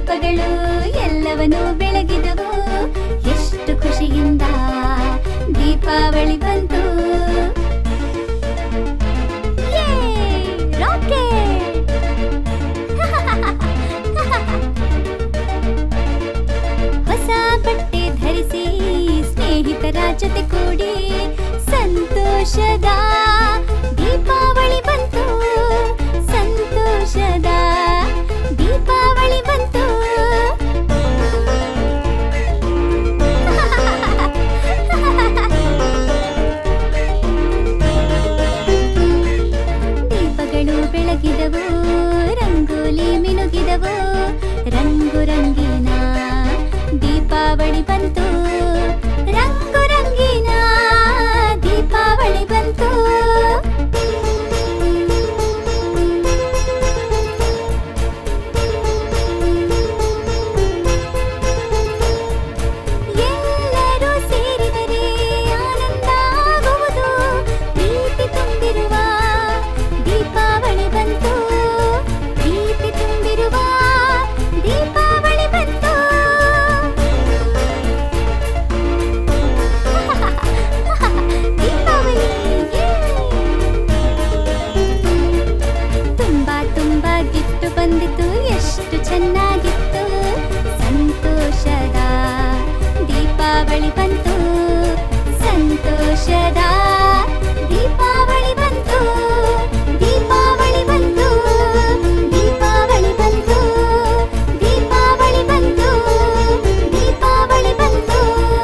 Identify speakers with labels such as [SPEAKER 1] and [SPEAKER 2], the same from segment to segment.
[SPEAKER 1] ದೀಪಗಳು ಎಲ್ಲವನ್ನೂ ಬೆಳಗಿದವು ಎಷ್ಟು ಖುಷಿಯಿಂದ ದೀಪಾವಳಿ ಬಂತು ಯೇ! ರಾಕೆಟ್! ಹೊಸ ಬಟ್ಟೆ ಧರಿಸಿ ಸ್ನೇಹಿತರ ಜೊತೆ ಕೂಡಿ ಸಂತೋಷದ ದೀಪಾವಳಿ ಬಂತು ಸಂತೋಷದ ದೀಪಾವಳಿ ಬಂತು ದೀಪಗಳು ಬೆಳಗಿದವು ರಂಗೋಲಿ ಮಿನುಗಿದವು ರಂಗು ರಂಗಿನ ದೀಪಾವಳಿ ಬಂತು ರಂಗು ರಂಗಿನ ದೀಪಾವಳಿ ಬಂತು ಎಲ್ಲರೂ ಸೇರಿದರೆ ಆನಂದ ಆಗುವುದು ಪ್ರೀತಿ ತುಂಬಿರುವ ದೀಪಾವಳಿ ಬಂತು ಪ್ರೀತಿ ತುಂಬಿರುವ ದೀಪಾವಳಿ ಬಂತು ದೀಪಾವಳಿ ಯೇ! ತುಂಬಾ ತುಂಬಾ ಗಿಫ್ಟ್ ಬಂದಿತ್ತು ಎಷ್ಟು ಚೆನ್ನಾಗಿತ್ತು ಸಂತೋಷದ ದೀಪಾವಳಿ ಬಂತು ಸಂತೋಷದ ದೀಪಾವಳಿ ಬಂತು ದೀಪಾವಳಿ ಬಂತು ದೀಪಾವಳಿ ಬಂತು ದೀಪಾವಳಿ ಬಂತು ದೀಪಾವಳಿ ಬಂತು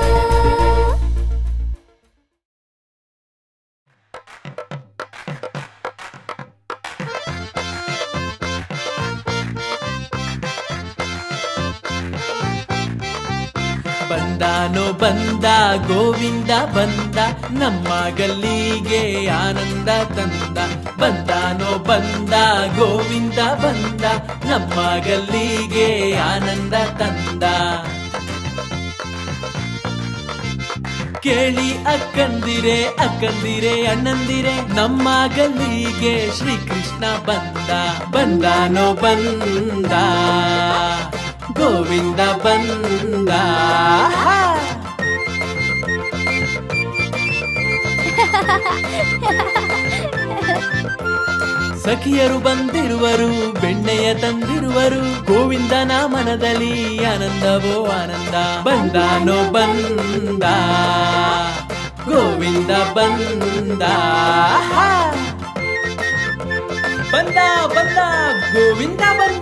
[SPEAKER 2] ಬಂದಾನೋ ಬಂದ ಗೋವಿಂದ ಬಂದ ನಮ್ಮ ಗಲ್ಲಿಗೆ ಆನಂದ ತಂದ ಬಂದಾನೋ ಬಂದ ಗೋವಿಂದ ಬಂದ ನಮ್ಮ ಗಲ್ಲಿಗೆ ಆನಂದ ತಂದ ಕೇಳಿ ಅಕ್ಕಂದಿರೆ ಅಕ್ಕಂದಿರೆ ಅಣ್ಣಂದಿರೆ ನಮ್ಮ ಗಲ್ಲಿಗೆ ಶ್ರೀಕೃಷ್ಣ ಬಂದ ಬಂದಾನೋ ಬಂದ ಗೋವಿಂದ ಬಂದ ಸಖಿಯರು ಬಂದಿರುವರು ಬೆಣ್ಣೆಯ ತಂದಿರುವರು ಗೋವಿಂದನ ಮನದಲ್ಲಿ ಆನಂದವೋ ಆನಂದ ಬಂದಾನೋ ಬಂದ ಗೋವಿಂದ ಬಂದ ಬಂದ ಬಂದ ಗೋವಿಂದ ಬಂದ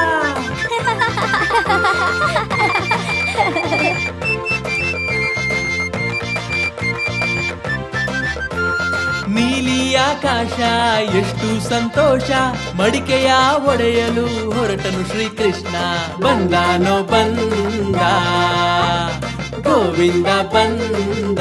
[SPEAKER 2] ನೀಲಿ ಆಕಾಶ ಎಷ್ಟು ಸಂತೋಷ ಮಡಿಕೆಯ ಒಡೆಯಲು ಹೊರಟನು ಶ್ರೀಕೃಷ್ಣ ಬಂದಾನೋ ಬಂದ ಗೋವಿಂದ ಬಂದ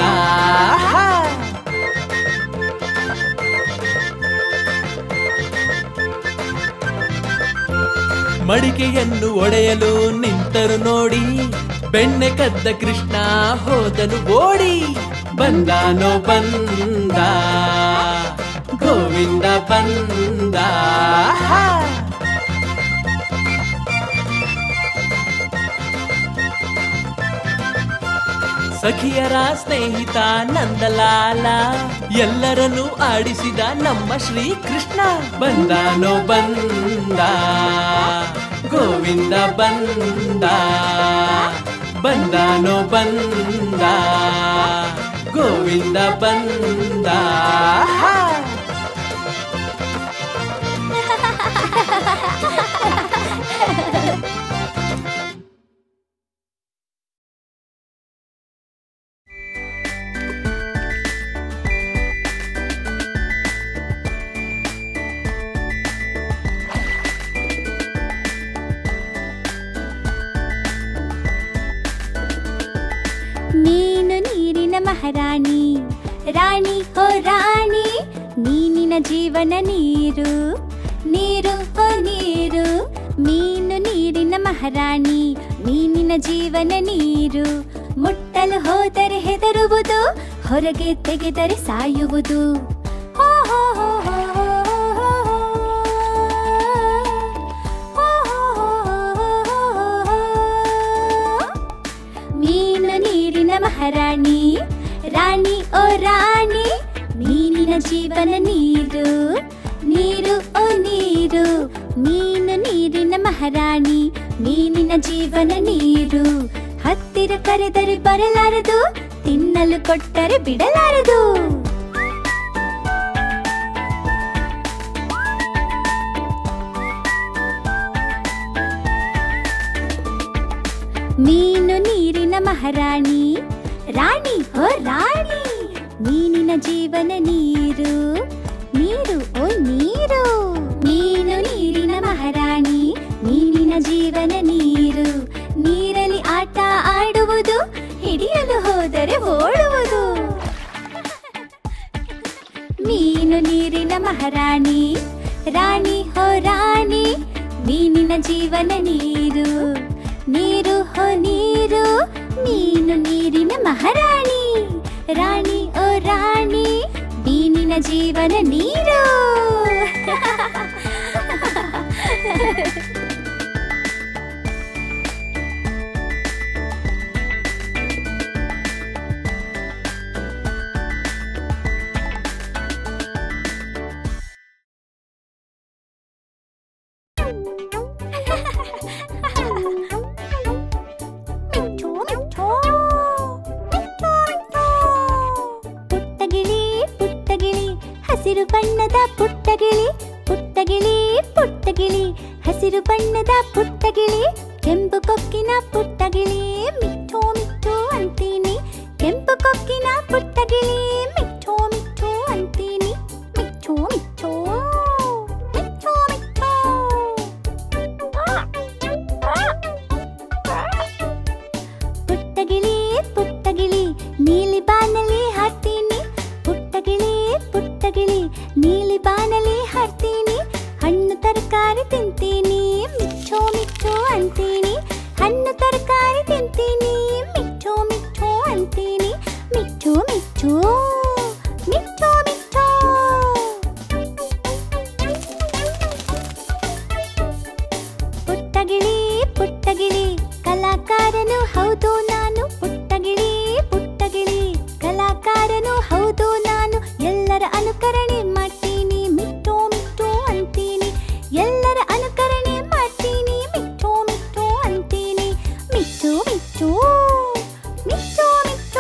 [SPEAKER 2] ಮಡಿಕೆಯನ್ನು ಒಡೆಯಲು ನಿಂತರು ನೋಡಿ ಬೆಣ್ಣೆ ಕದ್ದ ಕೃಷ್ಣ ಹೋದನು ಓಡಿ ಬಂದಾನೋ ಬಂದ ಗೋವಿಂದ ಬಂದ ಸಖಿಯರ ಸ್ನೇಹಿತ ನಂದಲಾಲ ಎಲ್ಲರನ್ನೂ ಆಡಿಸಿದ ನಮ್ಮ ಶ್ರೀ ಕೃಷ್ಣ ಬಂದಾನೋ ಬಂದ ಗೋವಿಂದ ಬಂದ ಬಂದಾನೋ ಬಂದ ಗೋವಿಂದ ಬಂದ
[SPEAKER 1] ನೀನು ನೀರಿನ ಮಹಾರಾಣಿ ರಾಣಿ ಹೋ ರಾಣಿ ನೀನಿನ ಜೀವನ ನೀರು ನೀರು ಹೋ ನೀರು ಮೀನು ನೀರಿನ ಮಹಾರಾಣಿ ನೀನಿನ ಜೀವನ ನೀರು ಮುಟ್ಟಲು ಹೋದರೆ ಹೆದರುವುದು ಹೊರಗೆ ತೆಗೆದರೆ ಸಾಯುವುದು ಹೋ ಹೋ ಹೋ ಹೋ ಹೋ ಹೋ ಹೋ ಹೋ ಹೋ ಹೋ ಹೋ ಹೋ ಮಹಾರಾಣಿ ರಾಣಿ ಓ ರಾಣಿ ಮೀನಿನ ಜೀವನ ನೀರು ನೀರು ಓ ನೀರು ಮೀನು ನೀರಿನ ಮಹಾರಾಣಿ ಮೀನಿನ ಜೀವನ ನೀರು ಹತ್ತಿರ ಕರೆದರೆ ಬರಲಾರದು ತಿನ್ನಲು ಕೊಟ್ಟರೆ ಬಿಡಲಾರದು ಮೀನು ನೀರಿನ ಮಹಾರಾಣಿ ರಾಣಿ ಓ ರಾಣಿ ಮೀನಿನ ಜೀವನ ನೀರು ನೀರು ಓ ನೀರು ಮೀನು ನೀರಿನ ಮಹಾರಾಣಿ ಮೀನಿನ ಜೀವನ ನೀರು ನೀರಲ್ಲಿ ಆಟ ಆಡುವುದು ಹಿಡಿಯಲು ಹೋದರೆ ಓಡುವುದು ಮೀನು ನೀರಿನ ಮಹಾರಾಣಿ ರಾಣಿ ಹೋ ರಾಣಿ ಮೀನಿನ ಜೀವನ ನೀರು ನೀರು ಹೋ ನೀರು ಮೀನು ನೀರಿನ ಮಹಾರಾಣಿ ರಾಣಿ ಓ ರಾಣಿ ಮೀನಿನ ಜೀವನ ನೀರು ಪುಟ್ಟಗಿಳಿ ಪುಟ್ಟಗಿಳಿ ಹಸಿರು ಬಣ್ಣದ ಪುಟ್ಟಗಿಳಿ ಪುಟ್ಟಗಿಳಿ ಪುಟ್ಟಗಿಳಿ ಹಸಿರು ಬಣ್ಣದ ಪುಟ್ಟಗಿಳಿ ಕೆಂಪು ಕೊಕ್ಕಿನ ಪುಟ್ಟಗಿಳಿ ಮಿಠೋ ಮಿಠೋ ಅಂತೀನಿ ಕೆಂಪು ಕೊಕ್ಕಿನ ಪುಟ್ಟಗಿಳಿ ಮಿಠೋ ಮಿಠೋ ಅಂತೀನಿ ಮಿಠೋ ಮಿಠೋ ಮಿಠೋ ಮಿಠೋ ಪುಟ್ಟಗಿಳಿ ಪುಟ್ಟಗಿಳಿ ನೀಲಿ ಬಾನಲಿ ಹಾಡ್ತೀನಿ ಪುಟ್ಟಗಿಳಿ ಪುಟ್ಟಗಿಳಿ ನೀಲಿ ಬಾನಲಿ ಹಾಡ್ತೀನಿ ಹಣ್ಣು ತರಕಾರಿ ತಿಂತೀನಿ ಮಿಚ್ಚೋ ಮಿಚ್ಚೋ ಅಂತೀನಿ ಹಣ್ಣು ತರಕಾರಿ ತಿಂತೀನಿ ಮಿಚ್ಚೋ ಮಿಚ್ಚೋ ಅಂತೀನಿ ಮಿಚ್ಚೋ ಮಿಚ್ಚೋ ಮಿಚ್ಚೋ ಮಿಚ್ಚೋ ಪುಟ್ಟಗಿಳಿ ಪುಟ್ಟಗಿಳಿ ಕಲಾಕಾರನು ಹೌದು ನಾನು ಪುಟ್ಟಗಿಳಿ ಪುಟ್ಟಗಿಳಿ ಕಲಾಕಾರನು ಹೌದು ನಾನು ಎಲ್ಲರ ಅನುಕರಣೆ ಮಾಡ್ತೀನಿ ಮಿಟ್ಟೋ ಮಿಟ್ಟೋ ಅಂತೀನಿ ಎಲ್ಲರ ಅನುಕರಣೆ ಮಾಡ್ತೀನಿ ಮಿಟ್ಟೋ ಮಿಟ್ಟೋ ಅಂತೀನಿ ಮಿಚ್ಚೋ ಮಿಚ್ಚೋ ಮಿಚ್ಚೋ ಮಿಚ್ಚೋ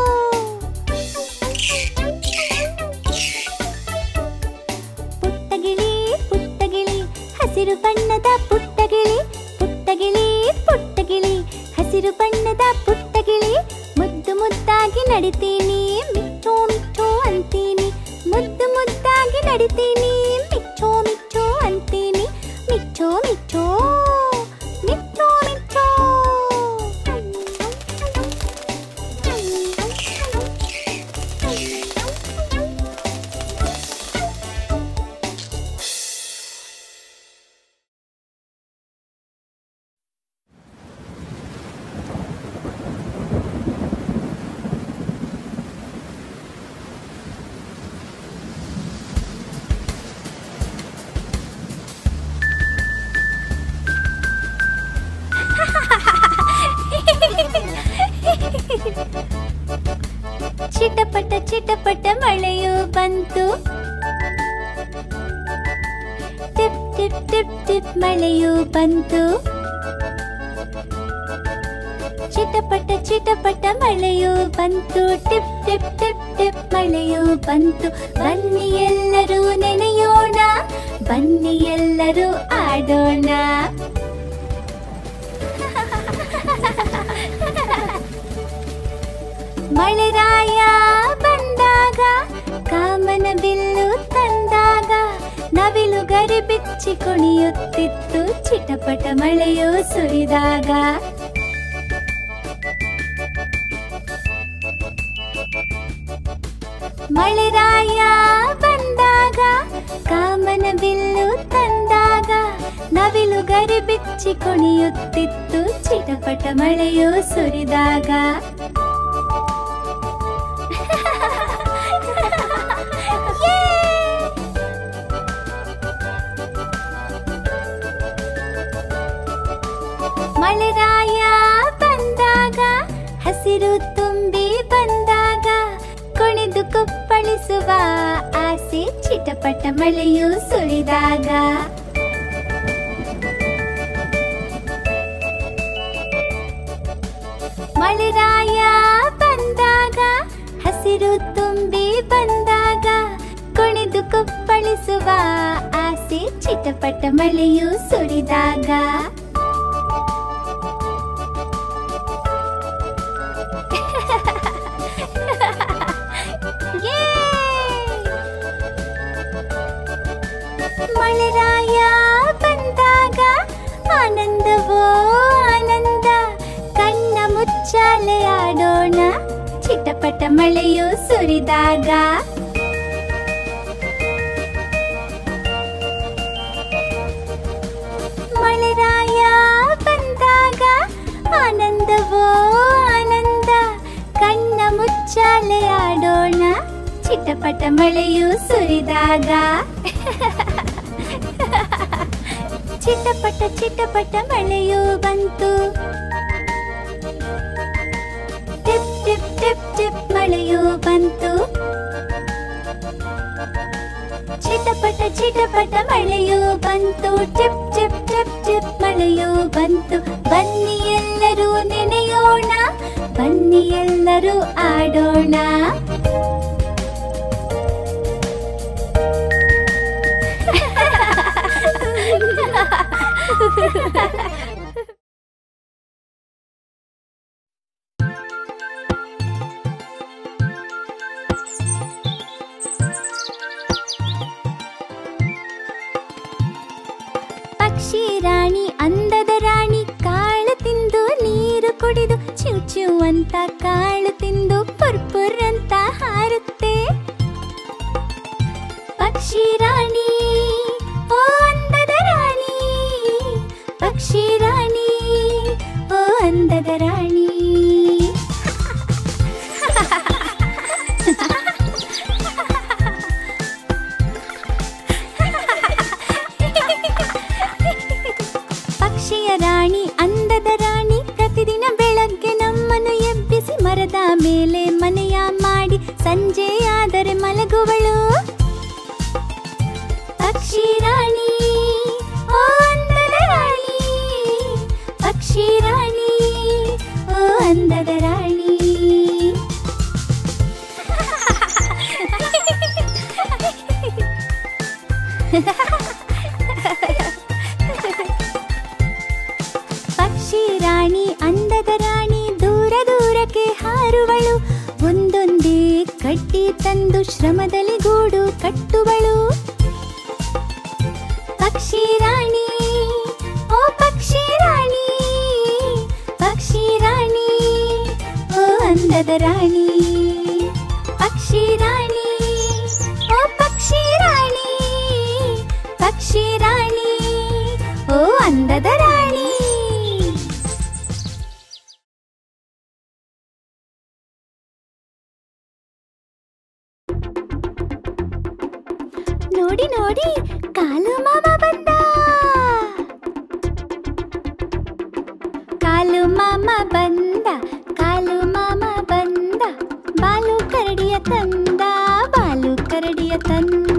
[SPEAKER 1] ಪುಟ್ಟಗಿಳಿ ಪುಟ್ಟಗಿಳಿ ಹಸಿರು ಬಣ್ಣದ ಪುಟ್ಟಗಿಳಿ ಪುಟ್ಟಗಿಳಿ ಪುಟ್ಟಗಿಳಿ ಹಸಿರು ಬಣ್ಣದ ಪುಟ್ಟಗಿಳಿ ಮುದ್ದು ಮುದ್ದಾಗಿ ನಡಿತೀನಿ ಮಿಚ್ಚೋ ಮಿಚ್ಚೋ ಅಂತೀನಿ ಮುದ್ದು ಮುದ್ದಾಗಿ ನಡಿತೀನಿ ಮಿಚ್ಚೋ ಮಿಚ್ಚೋ ಅಂತೀನಿ ಮಿಚ್ಚೋ ಮಿಚ್ಚೋ ಮಿಚ್ಚೋ ಮಿಚ್ಚೋ ಚಿಟಪಟ ಚಿಟಪಟ ಮಳೆಯು ಬಂತು ಟಿಪ್ ಟಿಪ್ ಟಿಪ್ ಟಿಪ್ ಮಳೆಯು ಬಂತು ಚಿಟಪಟ ಚಿಟಪಟ ಮಳೆಯು ಬಂತು ಟಿಪ್ ಟಿಪ್ ಟಿಪ್ ಟಿಪ್ ಮಳೆಯು ಬಂತು ಬನ್ನಿ ಎಲ್ಲರೂ ನೆನೆಯೋಣ ಬನ್ನಿ ಎಲ್ಲರೂ ಆಡೋಣ ಮಳೆರಾಯ ಬಂದಾಗ ಕಾಮನ ಬಿಲ್ಲು ತಂದಾಗ ನವಿಲು ಗರಿ ಬಿಚ್ಚಿ ಕುಣಿಯುತ್ತಿತ್ತು ಚಿಟಪಟ ಮಳೆಯು ಸುರಿದಾಗ ಮಳೆರಾಯ ಬಂದಾಗ ಕಾಮನ ಬಿಲ್ಲು ತಂದಾಗ ನವಿಲು ಗರಿ ಬಿಚ್ಚಿ ಕುಣಿಯುತ್ತಿತ್ತು ಚಿಟಪಟ ಮಳೆಯು ಸುರಿದಾಗ ಮಳೆರಾಯ ಬಂದಾಗ ಹಸಿರು ತುಂಬಿ ಚಿಟಪಟ ಮಳೆಯು ಸುರಿದಾಗ ಮಳೆರಾಯ ಬಂದಾಗ ಹಸಿರು ತುಂಬಿ ಬಂದಾಗ ಕುಣಿದು ಕುಪ್ಪಳಿಸುವ ಆಸೆ ಚಿಟಪಟ ಮಳೆಯು ಸುರಿದಾಗ ಯೇ! ಮಳೆರಾಯ ಬಂದಾಗ ಆನಂದವೋ ಆನಂದ ಕಣ್ಣ ಮುಚ್ಚಾಲೆ ಆಡೋಣ ಚಿಟಪಟ ಮಳೆಯು ಸುರಿದಾಗ ಮಳೆರಾಯ ಬಂದಾಗ ಆನಂದವೋ ಆನಂದ ಕಣ್ಣ ಮುಚ್ಚಾಲೆ ಆಡೋಣ ಚಿಟಪಟ ಮಳೆಯು ಸುರಿದಾಗ ಚಿಟಪಟ ಚಿಟಪಟ ಮಳೆಯು ಬಂತು ಟಿಪ್ ಟಿಪ್ ಟಿಪ್ ಟಿಪ್ ಮಳೆಯು ಬಂತು ಚಿಟಪಟ ಚಿಟಪಟ ಮಳೆಯು ಬಂತು ಟಿಪ್ ಟಿಪ್ ಟಿಪ್ ಟಿಪ್ ಮಳೆಯು ಬಂತು ಬನ್ನಿ ಎಲ್ಲರೂ ನೆನೆಯೋಣ ಬನ್ನಿ ಎಲ್ಲರೂ ಆಡೋಣ ಪಕ್ಷಿ ರಾಣಿ ಅಂದದ ರಾಣಿ ಕಾಳು ತಿಂದು ನೀರು ಕುಡಿದು ಚಿವ್ ಚಿವ್ ಅಂತ ಕಾಳು ತಿಂದು ಪುರ್ ಪುರ್ ಅಂತ ಹಾರುತ್ತೆ ಪಕ್ಷಿ ರಾಣಿ ಓ ಅಂದದ ರಾಣಿ ಪಕ್ಷಿ ರಾಣಿ ಓ ಅಂದದ ರಾಣಿ ಪಕ್ಷಿಯ ರಾಣಿ ಅಂದದ ರಾಣಿ ಪ್ರತಿದಿನ ಬೆಳಗ್ಗೆ ನಮ್ಮನ್ನು ಎಬ್ಬಿಸಿ ಮರದ ಮೇಲೆ ಮನೆಯ ಮಾಡಿ ಸಂಜೆಯಾದರೆ ಮಲಗುವಳು ಪಕ್ಷಿ ರಾಣಿ ಓ ಅಂದದ ರಾಣಿ ಪಕ್ಷಿ ರಾಣಿ ಓ ಅಂದದ ರಾಣಿ ಪಕ್ಷಿ ರಾಣಿ ಅಂದದ ರಾಣಿ ದೂರ ದೂರಕ್ಕೆ ಹಾರುವಳು ಒಂದೊಂದೇ ಕಡ್ಡಿ ತಂದು ಶ್ರಮದಲ್ಲಿ ಗೂಡು ಕಟ್ಟುವಳು ಪಕ್ಷಿ ರಾಣಿ ಓ ಪಕ್ಷಿ ರಾಣಿ ಪಕ್ಷಿ ರಾಣಿ ಓ ಅಂದದ ರಾಣಿ ಪಕ್ಷಿ ರಾಣಿ ಓ ಪಕ್ಷಿ ರಾಣಿ ಪಕ್ಷಿ ರಾಣಿ ಓ ಅಂದದ ರಾಣಿ ನೋಡಿ ನೋಡಿ ಕಾಲು ಮಾಮ ಬಂದ ಕಾಲು ಮಾಮ ಬಂದ ಕಾಲು ಮಾಮ ಬಂದ ಬಾಲು ಕರಡಿಯ ತಂದ ಬಾಲು ಕರಡಿಯ ತಂದ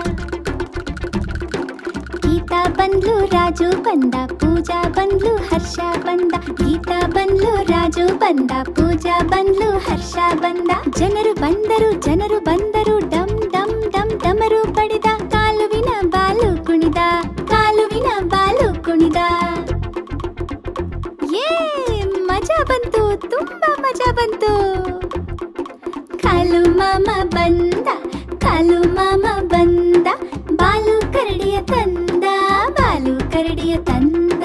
[SPEAKER 1] ಗೀತಾ ಬಂದ್ಲು ರಾಜು ಬಂದ ಪೂಜಾ ಬಂದ್ಲು ಹರ್ಷ ಬಂದ ಗೀತಾ ಬಂದ್ಲು ರಾಜು ಬಂದ ಪೂಜಾ ಬಂದ್ಲು ಹರ್ಷ ಬಂದ ಜನರು ಬಂದರು ಜನರು ಬಂದರು ಡಮ್ ಡಮ್ ಡಮ್ ಡಮರು ಪಡೆದ ಕಾಲುವಿನ ಬಾಲು ಕುಣಿದ ಕಾಲುವಿನ ಬಾಲು ಕುಣಿದ ಏ ಮಜಾ ಬಂತು ತುಂಬಾ ಮಜಾ ಬಂತು ಕಾಲು ಮಾಮ ಬಂದ ಕಾಲು ಮಾಮ ಬಂದ ಬಾಲು ಕರಡಿಯ ತಂದ ಬಾಲು ಕರಡಿಯ ತಂದ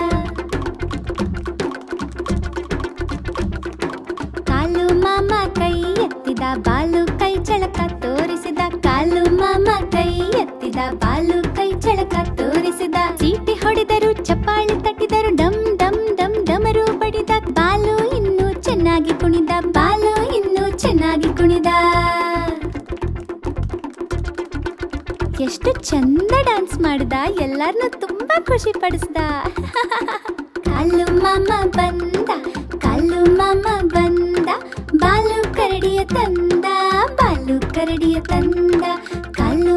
[SPEAKER 1] ಕಾಲು ಮಾಮ ಕೈ ಎತ್ತಿದ ಬಾಲು ಕೈ ಚಳಕ ತೋರಿಸಿದ ಕಾಲು ಮಾಮ ಕೈ ಎತ್ತಿದ ಬಾಲು ಕೈ ಚಳಕ ತೋರಿಸಿದ ಚೀಟಿ ಹೊಡೆದರು ಚಪ್ಪಾಳೆ ತಟ್ಟಿದರು ಡಮ್ ಡಮ್ ಡಮ್ ಡಮರು ಬಡಿದ ಬಾಲು ಇನ್ನೂ ಚೆನ್ನಾಗಿ ಕುಣಿದ ಬಾಲು ಇನ್ನೂ ಚೆನ್ನಾಗಿ ಕುಣಿದ ಎಷ್ಟು ಚಂದ ಡ್ಯಾನ್ಸ್ ಮಾಡ್ದ ಎಲ್ಲಾರನ್ನೂ ತುಂಬಾ ಖುಷಿ ಪಡಿಸ್ದ ಕಾಲು ಮಾಮ ಬಂದ ಕಾಲು ಮಾಮ ಬಂದ ಬಾಲು ಕರಡಿಯ ತಂದ ಬಾಲು ಕರಡಿಯ ತಂದ ಕಾಲು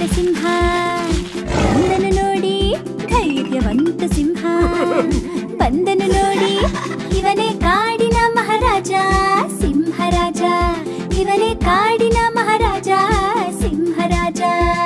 [SPEAKER 1] ಸಿಂಹ ಬಂದನು ನೋಡಿ ಧೈರ್ಯವಂತ ಸಿಂಹ ಬಂದನು ನೋಡಿ ಇವನೇ ಕಾಡಿನ ಮಹಾರಾಜ ಸಿಂಹರಾಜ ಇವನೇ ಕಾಡಿನ ಮಹಾರಾಜ ಸಿಂಹರಾಜ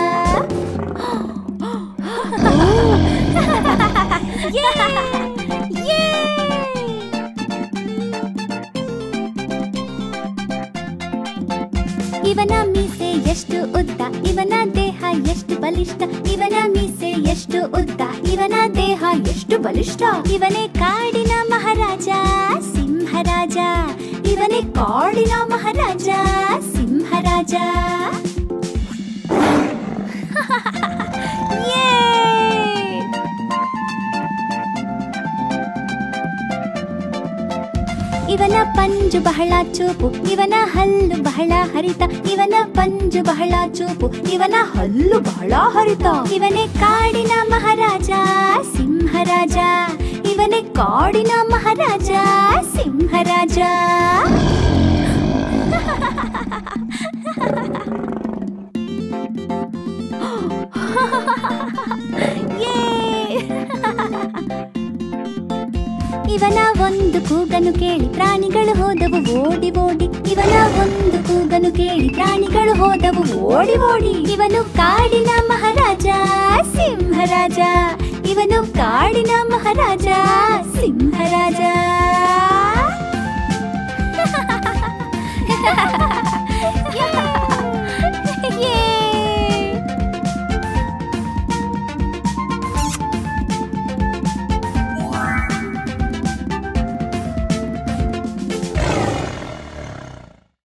[SPEAKER 1] ಇವನ ಮೀಸೆ ಎಷ್ಟು ಉದ್ದ ಇವನ ದೇಹ ಎಷ್ಟು ಬಲಿಷ್ಠ ಇವನ ಮೀಸೆ ಎಷ್ಟು ಉದ್ದ ಇವನ ದೇಹ ಎಷ್ಟು ಬಲಿಷ್ಠ ಇವನೇ ಕಾಡಿನ ಮಹಾರಾಜ ಸಿಂಹರಾಜ ಇವನೇ ಕಾಡಿನ ಮಹಾರಾಜ ಸಿಂಹರಾಜ Yay! ಇವನ ಪಂಜು ಬಹಳ ಚೂಪು ಇವನ ಹಲ್ಲು ಬಹಳ ಹರಿತ ಇವನ ಪಂಜು ಬಹಳ ಚೂಪು ಇವನ ಹಲ್ಲು ಬಹಳ ಹರಿತ ಇವನೇ ಕಾಡಿನ ಮಹಾರಾಜ ಸಿಂಹರಾಜ ಇವನೇ ಕಾಡಿನ ಮಹಾರಾಜ ಸಿಂಹರಾಜ Yay! ಇವನ ಒಂದು ಕೂಗನು ಕೇಳಿ ಪ್ರಾಣಿಗಳು ಹೋದವು ಓಡಿ ಓಡಿ ಇವನ ಒಂದು ಕೂಗನು ಕೇಳಿ ಪ್ರಾಣಿಗಳು ಹೋದವು ಓಡಿ ಓಡಿ ಇವನು ಕಾಡಿನ ಮಹಾರಾಜ ಸಿಂಹರಾಜ ಇವನು ಕಾಡಿನ ಮಹಾರಾಜ ಸಿಂಹರಾಜ